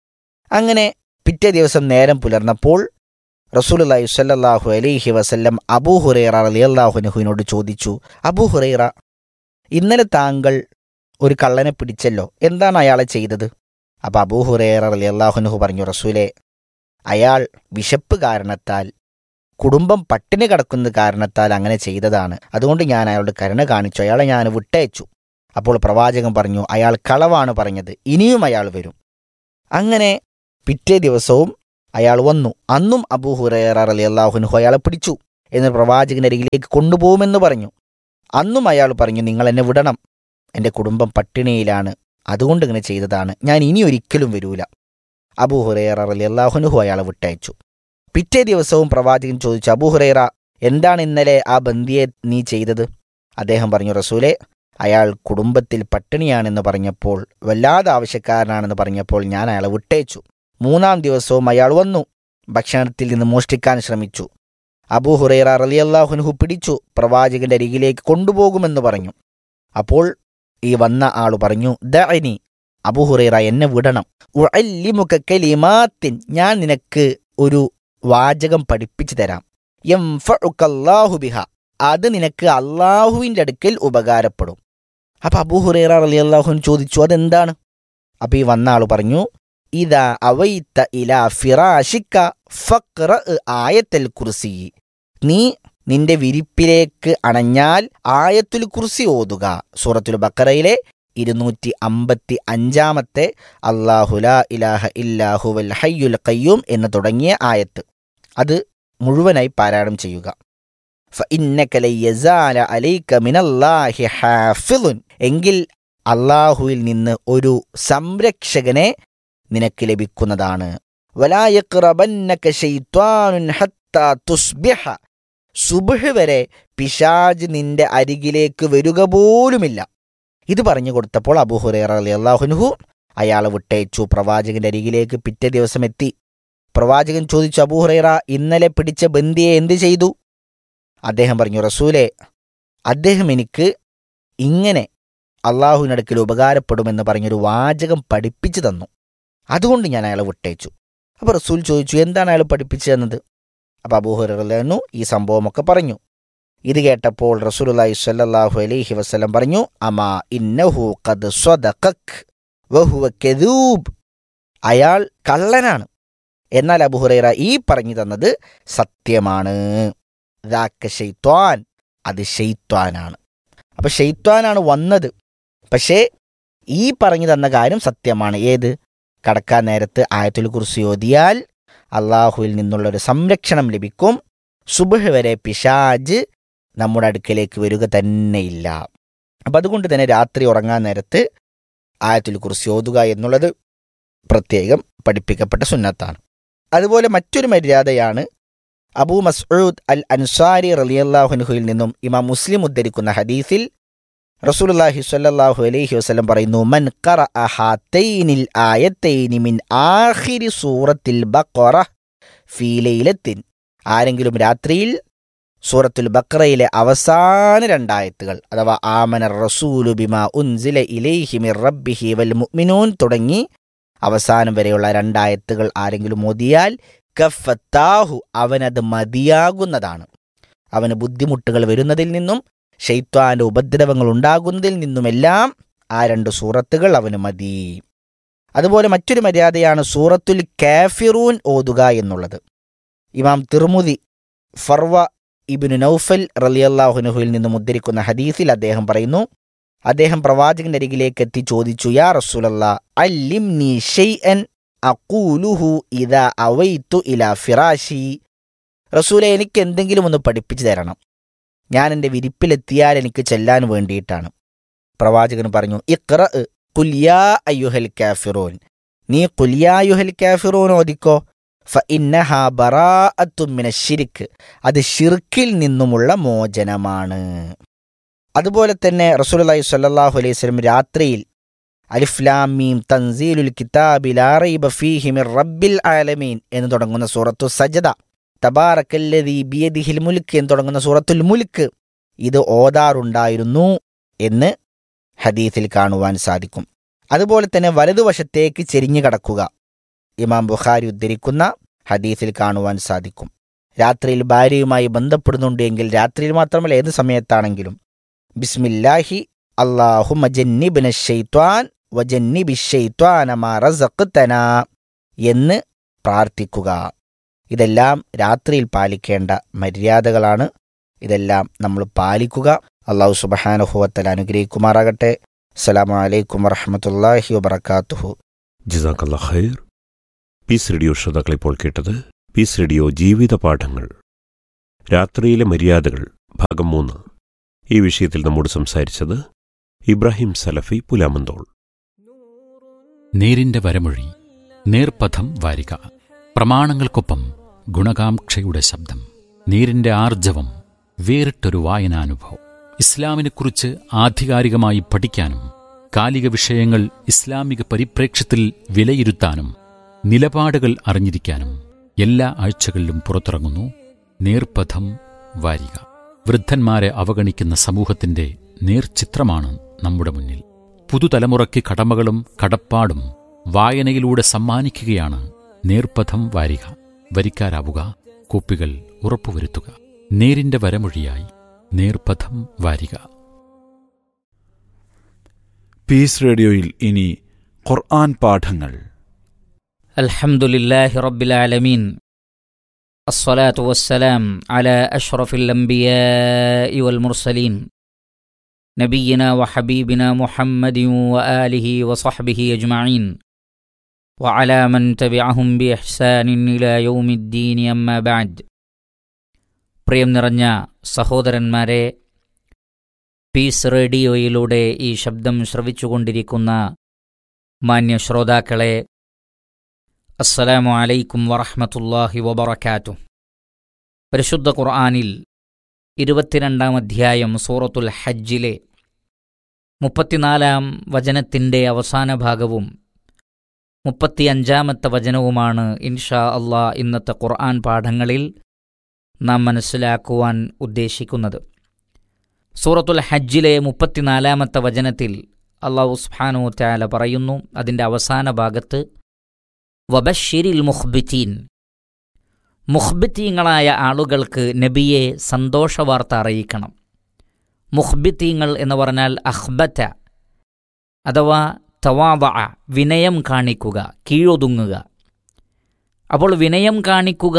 S6: അങ്ങനെ പിറ്റേ ദിവസം നേരം പുലർന്നപ്പോൾ റസൂലുള്ളാഹി സ്വല്ലല്ലാഹു അലൈഹി വസല്ലം അബൂ ഹുറൈറ റളിയല്ലാഹുനുഹുവിനോട് ചോദിച്ചു അബൂ ഹുറൈറ ഇന്നലെ താങ്കൾ ഒരു കള്ളനെ പിടിച്ചല്ലോ എന്താണ് അയാളെ ചെയ്തത് അപ്പോൾ അബൂ ഹുറൈറ റളിയല്ലാഹുനുഹു പറഞ്ഞു റസൂലെ അയാൾ വിശപ്പ് കാരണത്താൽ കുടുംബം പട്ടിണി കിടക്കുന്നത് കാരണത്താൽ അങ്ങനെ ചെയ്തതാണ് അതുകൊണ്ട് ഞാൻ അയാളോട് കരുണ കാണിച്ചു അയാളെ ഞാൻ വിട്ടയച്ചു അപ്പോൾ പ്രവാചകൻ പറഞ്ഞു അയാൾ കളവാണ് പറഞ്ഞത് ഇനിയും അയാൾ വരും അങ്ങനെ പിറ്റേ ദിവസവും അയാൾ വന്നു അന്നും അബൂ ഹുറൈറ റളിയല്ലാഹുനുഹു അയാളെ പിടിച്ചു എന്ന് പ്രവാചകന്റെ അരികിലേക്ക് കൊണ്ടുപോകുമെന്ന് പറഞ്ഞു അന്നും അയാൾ പറഞ്ഞു നിങ്ങൾ എന്നെ വിടണം എൻ്റെ കുടുംബം പട്ടിണിയിലാണ് അതുകൊണ്ട് ഇങ്ങനെ ചെയ്തതാണ് ഞാൻ ഇനി ഒരിക്കലും വരൂല അബൂ ഹുറൈറ അലി അള്ളാഹുനുഹു അയാളെ വിട്ടയച്ചു പിറ്റേ ദിവസവും പ്രവാചകൻ ചോദിച്ചു അബൂ ഹുറൈറ എന്താണ് ഇന്നലെ ആ ബന്ദിയെ നീ ചെയ്തത് അദ്ദേഹം പറഞ്ഞു റസൂലെ അയാൾ കുടുംബത്തിൽ പട്ടിണിയാണെന്ന് പറഞ്ഞപ്പോൾ വല്ലാതെ ആവശ്യക്കാരനാണെന്ന് പറഞ്ഞപ്പോൾ ഞാൻ അയാളെ വിട്ടയച്ചു മൂന്നാം ദിവസവും അയാൾ വന്നു ഭക്ഷണത്തിൽ നിന്ന് മോഷ്ടിക്കാൻ ശ്രമിച്ചു അബൂ ഹുറൈറ റലിയല്ലാഹുൻഹു പിടിച്ചു പ്രവാചകന്റെ അരികിലേക്ക് കൊണ്ടുപോകുമെന്ന് പറഞ്ഞു അപ്പോൾ ഈ വന്ന ആൾ പറഞ്ഞു ദഅനി അബൂ ഹുറൈറ എന്നെ വിടണം ഉഅല്ലിമുക കലിമാത്തിൻ ഞാൻ നിനക്ക് ഒരു വാചകം പഠിപ്പിച്ചു തരാം യംഫഉകല്ലാഹു ബിഹ അത് നിനക്ക് അള്ളാഹുവിൻ്റെ അടുക്കൽ ഉപകാരപ്പെടും അപ്പൊ അബൂ ഹുറൈറ റളിയല്ലാഹു ചോദിച്ചു അതെന്താണ് അപ്പൊ ഈ വന്ന ആൾ പറഞ്ഞു ഇതാ അവൈത്ത ഇലാ ഫിറാഷിക്ക ഫക്ര ആയത്തൽ കുർസി നീ നിന്റെ വിരിപ്പിലേക്ക് അണഞ്ഞാൽ ആയത്തുൽ കുർസി ഓതുക സൂറത്തുൽ ബക്കറയിലെ ഇരുന്നൂറ്റി അമ്പത്തി അഞ്ചാമത്തെ അള്ളാഹുല ഇലാഹ ഇല്ലാഹുവൽ ഹയ്യുൽ ഖയ്യൂം എന്ന് തുടങ്ങിയ ആയത്ത് അത് മുഴുവനായി പാരായണം ചെയ്യുക فإنك لن يزال عليك من الله حافظ എങ്കിൽ അള്ളാഹുവിൽ നിന്ന് ഒരു സംരക്ഷകനെ നിനക്ക് ലഭിക്കുന്നതാണ് ولا يقربنك شيطان حتى تصبح സുബഹ് വരെ പിശാജ് നിന്റെ അരികിലേക്ക് വരിക പോലുമില്ല ഇത് പറഞ്ഞു കൊടുത്തപ്പോൾ അബുഹുറേറ അലി അള്ളാഹുനുഹു അയാളെ വിട്ടയച്ചു പ്രവാചകന്റെ അരികിലേക്ക് പിറ്റേ ദിവസം എത്തി പ്രവാചകൻ ചോദിച്ചു അബൂഹുറൈറ ഇന്നലെ പിടിച്ച ബന്ദിയെ എന്ത് ചെയ്തു അദ്ദേഹം പറഞ്ഞു റസൂലെ അദ്ദേഹം എനിക്ക് ഇങ്ങനെ അള്ളാഹുവിനടുക്കൽ ഉപകാരപ്പെടുമെന്ന് പറഞ്ഞൊരു വാചകം പഠിപ്പിച്ചു തന്നു അതുകൊണ്ട് ഞാൻ അയാളെ വിട്ടയച്ചു അപ്പോൾ റസൂൽ ചോദിച്ചു എന്താണ് അയാൾ പഠിപ്പിച്ചു തന്നത് അപ്പോൾ അബൂഹുറു ഈ സംഭവമൊക്കെ പറഞ്ഞു ഇത് കേട്ടപ്പോൾ റസൂലുള്ളാഹി സ്വല്ലല്ലാഹു അലൈഹി വസല്ലം പറഞ്ഞു അമാ ഇന്നഹു ഖദ് സ്വദഖക് വഹുവ കദൂബ് അയാൾ കള്ളനാണ് എന്നാൽ അബുഹുറൈറ ഈ പറഞ്ഞു തന്നത് സത്യമാണ് ദാക്ക ഷെയ്ത്വാൻ അത് ഷെയ്ത്വാനാണ് അപ്പൊ ഷെയ്ത്വാനാണ് വന്നത് പക്ഷേ ഈ പറഞ്ഞു തന്ന കാര്യം സത്യമാണ് ഏത് കടക്കാൻ നേരത്ത് ആയത്തുൽ കുറിച്ച് ഓതിയാൽ അള്ളാഹുവിൽ നിന്നുള്ളൊരു സംരക്ഷണം ലഭിക്കും സുബഹ് വരെ പിശാജ് നമ്മുടെ അടുക്കലേക്ക് വരിക തന്നെയില്ല അപ്പം അതുകൊണ്ട് തന്നെ രാത്രി ഉറങ്ങാൻ നേരത്ത് ആയത്തുൽ കുറിച്ച് ഓതുക എന്നുള്ളത് പ്രത്യേകം പഠിപ്പിക്കപ്പെട്ട സുന്നത്താണ് അതുപോലെ മറ്റൊരു മര്യാദയാണ് അബൂ മസ്ഊദ് അൽ അൻസാരി റലിയല്ലാഹുൻഹുയിൽ നിന്നും ഇമാം മുസ്ലിം ഉദ്ധരിക്കുന്ന ഹദീസിൽ റസൂലുള്ളാഹി സ്വല്ലല്ലാഹു അലൈഹി വസല്ലം പറയുന്നു മൻ ഖറഅ ഹാതൈനിൽ ആയത്തൈനി മിൻ ആഖിരി സൂറത്തിൽ ബഖറ ഫീ ലൈലത്തിൻ ആരെങ്കിലും രാത്രിയിൽ സൂറത്തുൽ ബക്രയിലെ അവസാന രണ്ടായത്തുകൾ അഥവാ ആമന റസൂലു ബിമാ ഉൻസില ഇലൈഹി മിർ റബ്ബിഹി വൽ മുഅ്മിനൂൻ തുടങ്ങി അവസാനം വരെയുള്ള രണ്ടായത്തുകൾ ആരെങ്കിലും ഓതിയാൽ കഫത്താഹു അവനത് മതിയാകുന്നതാണ് അവന് ബുദ്ധിമുട്ടുകൾ വരുന്നതിൽ നിന്നും ഷെയ്ത്വാന്റെ ഉപദ്രവങ്ങൾ ഉണ്ടാകുന്നതിൽ നിന്നുമെല്ലാം ആ രണ്ട് സൂറത്തുകൾ അവന് മതി അതുപോലെ മറ്റൊരു മര്യാദയാണ് സൂറത്തുൽ കാഫിറൂൻ ഓതുക എന്നുള്ളത് ഇമാം തിർമുദി ഫർവ ഇബിനു നൌഫൽ റലിയല്ലാഹുനുഹുയിൽ നിന്നും ഉദ്ധരിക്കുന്ന ഹദീസിൽ അദ്ദേഹം പറയുന്നു അദ്ദേഹം പ്രവാചകന്റെ അരികിലേക്ക് എത്തി ചോദിച്ചു യാ റസൂലല്ല അല്ലിം നീ ഷെയ്അൻ അക്കൂലുഹു ഇതാ അവൈത്തു ഇലാ ഫിറാഷി റസൂലെ എനിക്ക് എന്തെങ്കിലും ഒന്ന് പഠിപ്പിച്ചു തരണം ഞാൻ എൻ്റെ വിരിപ്പിലെത്തിയാൽ എനിക്ക് ചെല്ലാൻ വേണ്ടിയിട്ടാണ് പ്രവാചകൻ പറഞ്ഞു ഇഖ്റ കുല്യാ അയ്യുഹൽ കാഫിറൂൻ നീ കുല്യാ യുഹൽ കാഫിറൂൻ ഓദിക്കോ ഫ ഇന്നഹ ബറാഅത്തും മിന ഷിരിക്ക് അത് ഷിർക്കിൽ നിന്നുമുള്ള മോചനമാണ് അതുപോലെ തന്നെ റസൂലുള്ളാഹി സ്വല്ലല്ലാഹു അലൈഹി വസല്ലം രാത്രിയിൽ അലിഫ്ലാമീം തൻസീലുൽ കിതാബി ലാ റൈബ ഫീഹി മിർ റബ്ബിൽ ആലമീൻ എന്ന് തുടങ്ങുന്ന സൂറത്തു സജദ തബാറക്കല്ലദീ ബിയദിഹിൽ മുൽക്ക് എന്ന് തുടങ്ങുന്ന സൂറത്തുൽ മുൽക്ക് ഇത് ഓതാറുണ്ടായിരുന്നു എന്ന് ഹദീസിൽ കാണുവാൻ സാധിക്കും അതുപോലെ തന്നെ വലതുവശത്തേക്ക് ചെരിഞ്ഞു കടക്കുക ഇമാം ബുഖാരി ഉദ്ധരിക്കുന്ന ഹദീസിൽ കാണുവാൻ സാധിക്കും രാത്രിയിൽ ഭാര്യയുമായി ബന്ധപ്പെടുന്നുണ്ട് എങ്കിൽ രാത്രിയിൽ മാത്രമല്ല ഏത് സമയത്താണെങ്കിലും ബിസ്മില്ലാഹി അള്ളാഹു മജന്നിബിന ഷെയ്ത്വാൻ വജന്നിബി ഷെയ്ത്വാനമാറസഖ്തന എന്ന് പ്രാർത്ഥിക്കുക ഇതെല്ലാം രാത്രിയിൽ പാലിക്കേണ്ട മര്യാദകളാണ് ഇതെല്ലാം നമ്മൾ പാലിക്കുക അള്ളാഹു സുബഹാനുഭവത്തിൽ അനുഗ്രഹിക്കുമാറാകട്ടെ അസ്സലാമു അലൈക്കും വറഹമത്തല്ലാഹി വബർക്കാത്തുഹു
S2: ജസാക്കല്ല ഖൈർ പീസ് റേഡിയോ ശ്രോതാക്കൾ ഇപ്പോൾ കേട്ടത് പീസ് റേഡിയോ ജീവിത പാഠങ്ങൾ രാത്രിയിലെ മര്യാദകൾ ഭാഗം മൂന്ന് ഈ വിഷയത്തിൽ നമ്മോട് സംസാരിച്ചത് ഇബ്രാഹിം സലഫി പുലാമന്തോൾ
S3: നേരിന്റെ വരമൊഴി നേർപഥം വാരിക പ്രമാണങ്ങൾക്കൊപ്പം ഗുണകാംക്ഷയുടെ ശബ്ദം നേരിന്റെ ആർജവം വേറിട്ടൊരു വായനാനുഭവം ഇസ്ലാമിനെക്കുറിച്ച് ആധികാരികമായി പഠിക്കാനും കാലിക വിഷയങ്ങൾ ഇസ്ലാമിക പരിപ്രേക്ഷ്യത്തിൽ വിലയിരുത്താനും നിലപാടുകൾ അറിഞ്ഞിരിക്കാനും എല്ലാ ആഴ്ചകളിലും പുറത്തിറങ്ങുന്നു നേർപഥം വാരിക വൃദ്ധന്മാരെ അവഗണിക്കുന്ന സമൂഹത്തിന്റെ നേർചിത്രമാണ് നമ്മുടെ മുന്നിൽ പുതുതലമുറയ്ക്ക് കടമകളും കടപ്പാടും വായനയിലൂടെ സമ്മാനിക്കുകയാണ് നേർപഥം വാരിക വരിക്കാരാവുക കോപ്പികൾ ഉറപ്പുവരുത്തുക നേരിന്റെ വരമൊഴിയായി നേർപഥം വാരിക
S7: പീസ് റേഡിയോയിൽ ഇനി ഖുർആൻ പാഠങ്ങൾ
S8: الحمد لله رب العالمين الصلاة والسلام على أشرف الأنبياء والمرسلين نبينا وحبيبنا محمد وآله وصحبه أجمعين وعلى من تبعهم بإحسان إلى يوم الدين أما بعد പ്രിയം നിറഞ്ഞ സഹോദരന്മാരെ പീസ് റേഡിയോയിലൂടെ ഈ ശബ്ദം ശ്രവിച്ചുകൊണ്ടിരിക്കുന്ന മാന്യ ശ്രോതാക്കളെ അസ്സലാമു അലൈക്കും വറഹ്മത്തുള്ളാഹി വബറകാതുഹു പരിശുദ്ധ ഖുർആനിൽ ഇരുപത്തിരണ്ടാം അധ്യായം സൂറത്തുൽ ഹജ്ജിലെ മുപ്പത്തിനാലാം വചനത്തിൻ്റെ അവസാന ഭാഗവും മുപ്പത്തിയഞ്ചാമത്തെ വചനവുമാണ് ഇൻഷാ അള്ളാ ഇന്നത്തെ ഖുർആൻ പാഠങ്ങളിൽ നാം മനസ്സിലാക്കുവാൻ ഉദ്ദേശിക്കുന്നത് സൂറത്തുൽ ഹജ്ജിലെ മുപ്പത്തിനാലാമത്തെ വചനത്തിൽ അള്ളാഹു സുബ്ഹാനഹു തആല പറയുന്നു അതിൻ്റെ അവസാന ഭാഗത്ത് വബഷിരിൽ മുഹ്ബിത്തീൻ മുഹ്ബിത്തീങ്ങളായ ആളുകൾക്ക് നബിയെ സന്തോഷവാർത്ത അറിയിക്കണം മുഹ്ബിത്തീങ്ങൾ എന്ന് പറഞ്ഞാൽ അഹ്ബത്ത അഥവാ തവാവ വിനയം കാണിക്കുക കീഴൊതുങ്ങുക അപ്പോൾ വിനയം കാണിക്കുക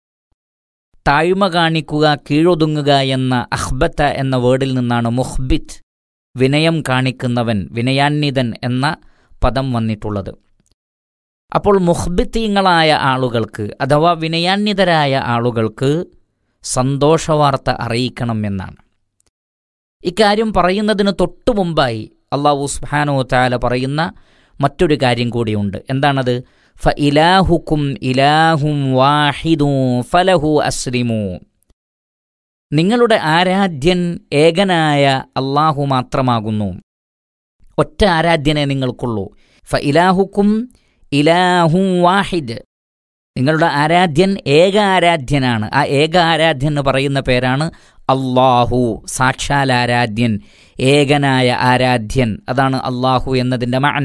S8: താഴ്മ കാണിക്കുക കീഴൊതുങ്ങുക എന്ന അഹ്ബത്ത എന്ന വേർഡിൽ നിന്നാണ് മുഹ്ബിത്ത് വിനയം കാണിക്കുന്നവൻ വിനയാന്വിതൻ എന്ന പദം വന്നിട്ടുള്ളത് അപ്പോൾ മുഹ്ബിത്തീങ്ങളായ ആളുകൾക്ക് അഥവാ വിനയാന്വിതരായ ആളുകൾക്ക് സന്തോഷവാർത്ത അറിയിക്കണം എന്നാണ് ഇക്കാര്യം പറയുന്നതിന് തൊട്ടു മുമ്പായി അള്ളാഹു സുബ്ഹാനഹു താല പറയുന്ന മറ്റൊരു കാര്യം കൂടിയുണ്ട് എന്താണത് ഫ ഇലാഹുക്കും ഇലാഹും വാഹിദു ഫലഹു അസ്ലിമു നിങ്ങളുടെ ആരാധ്യൻ ഏകനായ അള്ളാഹു മാത്രമാകുന്നു ഒറ്റ ആരാധ്യനെ നിങ്ങൾക്കുള്ളൂ ഫ ഇലാഹുക്കും ഇലാഹും വാഹിദ് നിങ്ങളുടെ ആരാധ്യൻ ഏക ആരാധ്യനാണ് ആ ഏക ആരാധ്യൻ എന്ന് പറയുന്ന പേരാണ് അള്ളാഹു സാക്ഷാൽ ആരാധ്യൻ ഏകനായ ആരാധ്യൻ അതാണ് അള്ളാഹു എന്നതിൻ്റെ മാന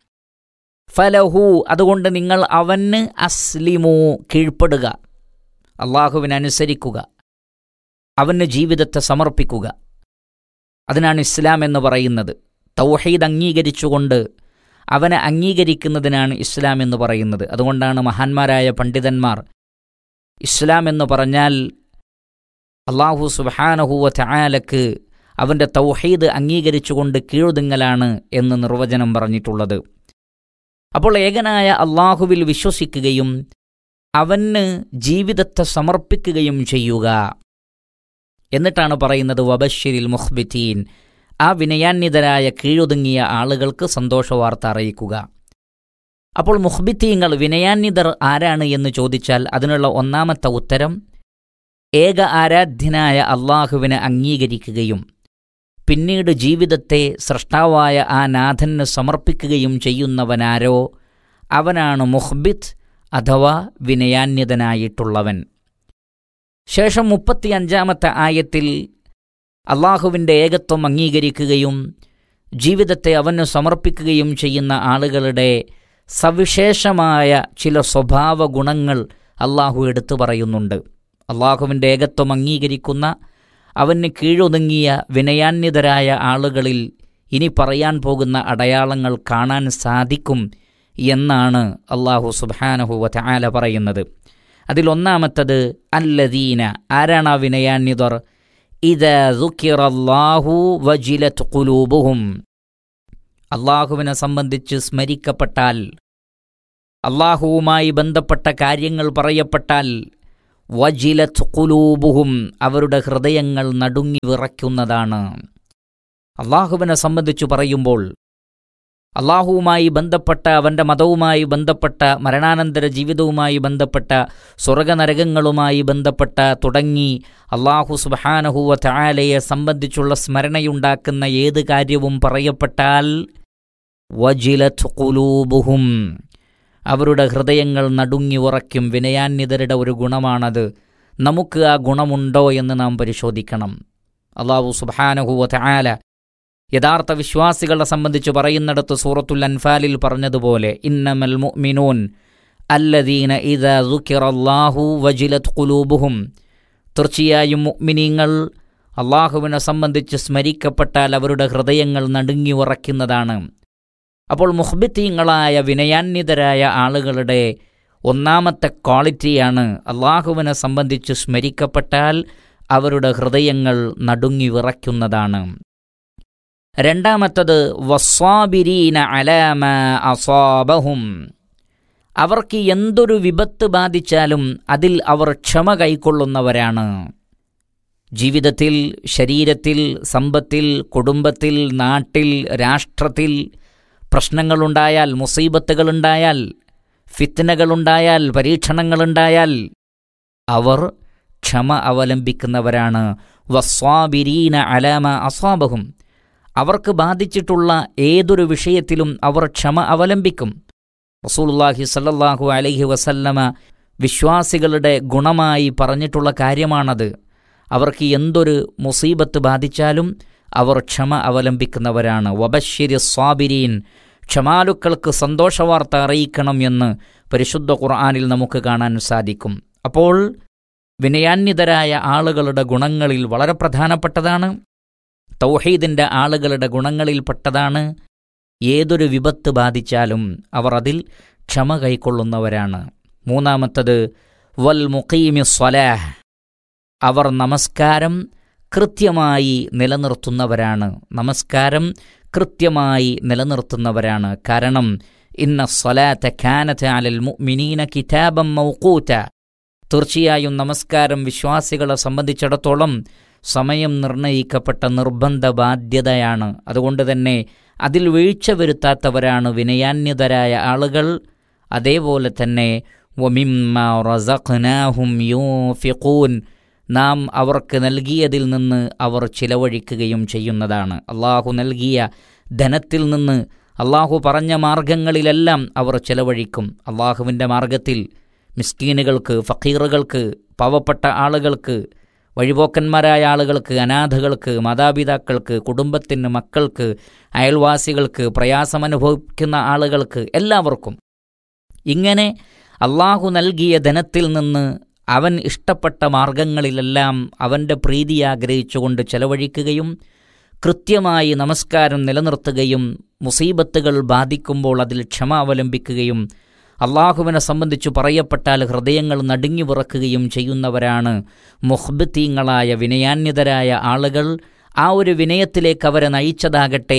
S8: ഫലഹു അതുകൊണ്ട് നിങ്ങൾ അവന് അസ്ലിമു കീഴ്പ്പെടുക അള്ളാഹുവിനനുസരിക്കുക അവന് ജീവിതത്തെ സമർപ്പിക്കുക അതിനാണ് ഇസ്ലാം എന്ന് പറയുന്നത് തൗഹീദ് അംഗീകരിച്ചുകൊണ്ട് അവനെ അംഗീകരിക്കുന്നതിനാണ് ഇസ്ലാം എന്ന് പറയുന്നത് അതുകൊണ്ടാണ് മഹാന്മാരായ പണ്ഡിതന്മാർ ഇസ്ലാം എന്ന് പറഞ്ഞാൽ അള്ളാഹു സുബാനഹുവ ചായാലക്ക് അവൻ്റെ തൗഹീദ് അംഗീകരിച്ചുകൊണ്ട് കീഴുതിങ്ങലാണ് എന്ന് നിർവചനം പറഞ്ഞിട്ടുള്ളത് അപ്പോൾ ഏകനായ അള്ളാഹുവിൽ വിശ്വസിക്കുകയും അവന് ജീവിതത്തെ സമർപ്പിക്കുകയും ചെയ്യുക എന്നിട്ടാണ് പറയുന്നത് വബഷിരിൽ മുഹ്ബിത്തീൻ ആ വിനയാന്വിതരായ കീഴൊതുങ്ങിയ ആളുകൾക്ക് സന്തോഷവാർത്ത അറിയിക്കുക അപ്പോൾ മുഹ്ബിത്തീങ്ങൾ വിനയാന്വിതർ ആരാണ് എന്ന് ചോദിച്ചാൽ അതിനുള്ള ഒന്നാമത്തെ ഉത്തരം ഏക ആരാധ്യനായ അള്ളാഹുവിനെ അംഗീകരിക്കുകയും പിന്നീട് ജീവിതത്തെ സൃഷ്ടാവായ ആ നാഥന് സമർപ്പിക്കുകയും ചെയ്യുന്നവനാരോ അവനാണ് മുഹ്ബിത്ത് അഥവാ വിനയാന്യതനായിട്ടുള്ളവൻ ശേഷം മുപ്പത്തിയഞ്ചാമത്തെ ആയത്തിൽ അള്ളാഹുവിൻ്റെ ഏകത്വം അംഗീകരിക്കുകയും ജീവിതത്തെ അവന് സമർപ്പിക്കുകയും ചെയ്യുന്ന ആളുകളുടെ സവിശേഷമായ ചില സ്വഭാവ ഗുണങ്ങൾ അള്ളാഹു എടുത്തു പറയുന്നുണ്ട് അള്ളാഹുവിൻ്റെ ഏകത്വം അംഗീകരിക്കുന്ന അവന് കീഴൊതുങ്ങിയ വിനയാന്വിതരായ ആളുകളിൽ ഇനി പറയാൻ പോകുന്ന അടയാളങ്ങൾ കാണാൻ സാധിക്കും എന്നാണ് അള്ളാഹു സുബാനഹു വല പറയുന്നത് അതിലൊന്നാമത്തത് അല്ലദീന ആരാണ് ആ വിനയാന്വിതർ ഇത് ദുഃഖിറല്ലാഹു വജിലത്ത് കുലൂബുഹും അള്ളാഹുവിനെ സംബന്ധിച്ച് സ്മരിക്കപ്പെട്ടാൽ അള്ളാഹുവുമായി ബന്ധപ്പെട്ട കാര്യങ്ങൾ പറയപ്പെട്ടാൽ വജിലത് കുലൂബുഹും അവരുടെ ഹൃദയങ്ങൾ നടുങ്ങി വിറയ്ക്കുന്നതാണ് അള്ളാഹുവിനെ സംബന്ധിച്ചു പറയുമ്പോൾ അള്ളാഹുവുമായി ബന്ധപ്പെട്ട അവൻ്റെ മതവുമായി ബന്ധപ്പെട്ട മരണാനന്തര ജീവിതവുമായി ബന്ധപ്പെട്ട സ്വർഗനരകങ്ങളുമായി ബന്ധപ്പെട്ട തുടങ്ങി അള്ളാഹു സുബാനഹുവ ചായാലയെ സംബന്ധിച്ചുള്ള സ്മരണയുണ്ടാക്കുന്ന ഏത് കാര്യവും പറയപ്പെട്ടാൽ വജിലത് കുലൂബുഹും അവരുടെ ഹൃദയങ്ങൾ നടുങ്ങി ഉറയ്ക്കും വിനയാന്യതരുടെ ഒരു ഗുണമാണത് നമുക്ക് ആ ഗുണമുണ്ടോ എന്ന് നാം പരിശോധിക്കണം അള്ളാഹു സുബാനഹുവ ചായാല യഥാർത്ഥ വിശ്വാസികളെ സംബന്ധിച്ച് പറയുന്നിടത്ത് സൂറത്തുൽ അൻഫാലിൽ പറഞ്ഞതുപോലെ ഇന്നമൽ മുഅ്മിനൂൻ അല്ലദീന ഇദ ദുക്കിറല്ലാഹു വജിലത് ഖുലൂബുഹും തീർച്ചയായും മുഅ്മിനീങ്ങൾ അള്ളാഹുവിനെ സംബന്ധിച്ച് സ്മരിക്കപ്പെട്ടാൽ അവരുടെ ഹൃദയങ്ങൾ നടുങ്ങി ഉറയ്ക്കുന്നതാണ് അപ്പോൾ മുഹ്ബിത്തീങ്ങളായ വിനയാന്വിതരായ ആളുകളുടെ ഒന്നാമത്തെ ക്വാളിറ്റിയാണ് അള്ളാഹുവിനെ സംബന്ധിച്ച് സ്മരിക്കപ്പെട്ടാൽ അവരുടെ ഹൃദയങ്ങൾ നടുങ്ങി വിറയ്ക്കുന്നതാണ് രണ്ടാമത്തത് വസ്വാബിരീന അലാമ അസാബഹും അവർക്ക് എന്തൊരു വിപത്ത് ബാധിച്ചാലും അതിൽ അവർ ക്ഷമ കൈക്കൊള്ളുന്നവരാണ് ജീവിതത്തിൽ ശരീരത്തിൽ സമ്പത്തിൽ കുടുംബത്തിൽ നാട്ടിൽ രാഷ്ട്രത്തിൽ പ്രശ്നങ്ങളുണ്ടായാൽ മുസീബത്തുകളുണ്ടായാൽ ഫിത്നകളുണ്ടായാൽ പരീക്ഷണങ്ങളുണ്ടായാൽ അവർ ക്ഷമ അവലംബിക്കുന്നവരാണ് വസ്വാബിരീന അലാമ അസ്വാബഹും അവർക്ക് ബാധിച്ചിട്ടുള്ള ഏതൊരു വിഷയത്തിലും അവർ ക്ഷമ അവലംബിക്കും റസൂലുള്ളാഹി സല്ലല്ലാഹു അലൈഹി വസല്ലമ വിശ്വാസികളുടെ ഗുണമായി പറഞ്ഞിട്ടുള്ള കാര്യമാണത് അവർക്ക് എന്തൊരു മുസീബത്ത് ബാധിച്ചാലും അവർ ക്ഷമ അവലംബിക്കുന്നവരാണ് വബശ്ശിരി സ്വാബിരീൻ ക്ഷമാലുക്കൾക്ക് സന്തോഷവാർത്ത അറിയിക്കണം എന്ന് പരിശുദ്ധ ഖുർആാനിൽ നമുക്ക് കാണാൻ സാധിക്കും അപ്പോൾ വിനയാന്വിതരായ ആളുകളുടെ ഗുണങ്ങളിൽ വളരെ പ്രധാനപ്പെട്ടതാണ് തൗഹീദിൻ്റെ ആളുകളുടെ ഗുണങ്ങളിൽപ്പെട്ടതാണ് ഏതൊരു വിപത്ത് ബാധിച്ചാലും അവർ അതിൽ ക്ഷമ കൈക്കൊള്ളുന്നവരാണ് മൂന്നാമത്തത് വൽ മുഖീമി സ്വലാഹ് അവർ നമസ്കാരം കൃത്യമായി നിലനിർത്തുന്നവരാണ് നമസ്കാരം കൃത്യമായി നിലനിർത്തുന്നവരാണ് കാരണം ഇന്ന സ്വലാത്ത ഖാനത്ത് അലൽ മുഅ്മിനീന കിതാബം മൗക്കൂറ്റ തീർച്ചയായും നമസ്കാരം വിശ്വാസികളെ സംബന്ധിച്ചിടത്തോളം സമയം നിർണയിക്കപ്പെട്ട നിർബന്ധ ബാധ്യതയാണ് അതുകൊണ്ട് തന്നെ അതിൽ വീഴ്ച വരുത്താത്തവരാണ് വിനയാന്യതരായ ആളുകൾ അതേപോലെ തന്നെ വമിമ്മ റസഖ്നാഹും യൂഫിഖൂൻ നാം അവർക്ക് നൽകിയതിൽ നിന്ന് അവർ ചിലവഴിക്കുകയും ചെയ്യുന്നതാണ് അള്ളാഹു നൽകിയ ധനത്തിൽ നിന്ന് അള്ളാഹു പറഞ്ഞ മാർഗങ്ങളിലെല്ലാം അവർ ചിലവഴിക്കും അള്ളാഹുവിൻ്റെ മാർഗത്തിൽ മിസ്കീനുകൾക്ക് ഫക്കീറുകൾക്ക് പാവപ്പെട്ട ആളുകൾക്ക് വഴിപോക്കന്മാരായ ആളുകൾക്ക് അനാഥകൾക്ക് മാതാപിതാക്കൾക്ക് കുടുംബത്തിന് മക്കൾക്ക് അയൽവാസികൾക്ക് പ്രയാസമനുഭവിക്കുന്ന ആളുകൾക്ക് എല്ലാവർക്കും ഇങ്ങനെ അള്ളാഹു നൽകിയ ധനത്തിൽ നിന്ന് അവൻ ഇഷ്ടപ്പെട്ട മാർഗങ്ങളിലെല്ലാം അവൻ്റെ പ്രീതി ആഗ്രഹിച്ചുകൊണ്ട് ചെലവഴിക്കുകയും കൃത്യമായി നമസ്കാരം നിലനിർത്തുകയും മുസീബത്തുകൾ ബാധിക്കുമ്പോൾ അതിൽ ക്ഷമ അവലംബിക്കുകയും അള്ളാഹുവിനെ സംബന്ധിച്ചു പറയപ്പെട്ടാൽ ഹൃദയങ്ങൾ നടുങ്ങി വിറക്കുകയും ചെയ്യുന്നവരാണ് മുഹ്ബത്തീങ്ങളായ വിനയാന്യതരായ ആളുകൾ ആ ഒരു വിനയത്തിലേക്ക് അവരെ നയിച്ചതാകട്ടെ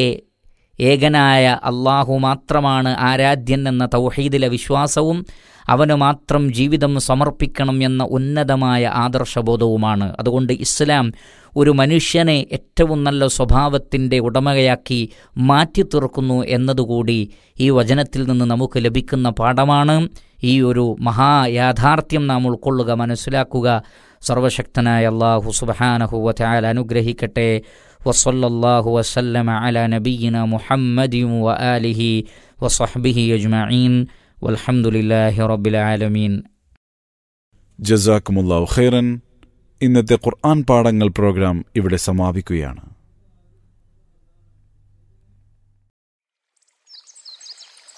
S8: ഏകനായ അള്ളാഹു മാത്രമാണ് ആരാധ്യൻ എന്ന തൗഹീദിലെ വിശ്വാസവും അവന് മാത്രം ജീവിതം സമർപ്പിക്കണം എന്ന ഉന്നതമായ ആദർശബോധവുമാണ് അതുകൊണ്ട് ഇസ്ലാം ഒരു മനുഷ്യനെ ഏറ്റവും നല്ല സ്വഭാവത്തിൻ്റെ ഉടമയാക്കി മാറ്റി തീർക്കുന്നു എന്നതുകൂടി ഈ വചനത്തിൽ നിന്ന് നമുക്ക് ലഭിക്കുന്ന പാഠമാണ് ഈ ഒരു മഹായാഥാർത്ഥ്യം നാം ഉൾക്കൊള്ളുക മനസ്സിലാക്കുക സർവശക്തനായ അള്ളാഹു സുബഹാനഹു വചാൽ അനുഗ്രഹിക്കട്ടെ വസല്ലല്ലാഹു വസല്ലമ അല നബീന മുഹമ്മദി വ ആലിഹി വസഹ്ബിഹി അജ്മഈൻ വൽഹംദുലില്ലാഹി റബ്ബിൽ ആലമീൻ
S7: ജസാക്കുമുല്ലാഹു ഖൈറൻ ഇന്നത്തെ ഖുർആൻ പാഠങ്ങൾ പ്രോഗ്രാം ഇവിടെ സമാപിക്കുകയാണ്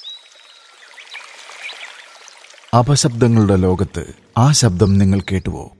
S5: അപശബ്ദങ്ങളുടെ ലോകത്ത് ആ ശബ്ദം നിങ്ങൾ കേട്ടുവോ